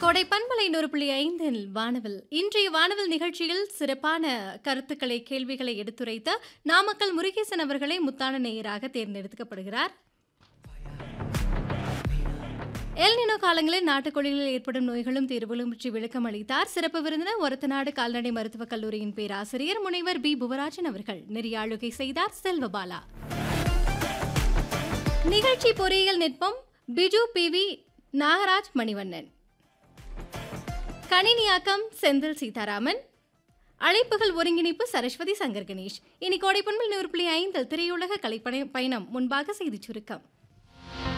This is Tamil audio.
கோடை பண்பலை நூறு புள்ளி ஐந்தில் வானவில் இன்றைய வானவில் நிகழ்ச்சியில் சிறப்பான கருத்துக்களை கேள்விகளை எடுத்துரைத்த நாமக்கல் முருகேசன் அவர்களை முத்தான நேயராக தேர்ந்தெடுக்கப்படுகிறார் எல்நினோ காலங்களில் நாட்டுக்கொழிகளில் ஏற்படும் நோய்களும் தீர்வுகளும் பற்றி விளக்கம் அளித்தார் சிறப்பு விருந்தினர் ஒரத்தநாடு கால்நடை மருத்துவக் கல்லூரியின் பேராசிரியர் முனைவர் பி புவராஜன் அவர்கள் நெறியாளுகை செய்தார் செல்வபாலா நிகழ்ச்சி பொறியியல் நுட்பம் பிஜு பி வி நாகராஜ் மணிவண்ணன் கணினியாக்கம் செந்தில் சீதாராமன் அழைப்புகள் ஒருங்கிணைப்பு சரஸ்வதி சங்கர் கணேஷ் இனி கோடைப்பண்பில் நூறு புள்ளி ஐந்தில் திரையுலக கலைப்பணி பயணம் முன்பாக செய்திச் சுருக்கம்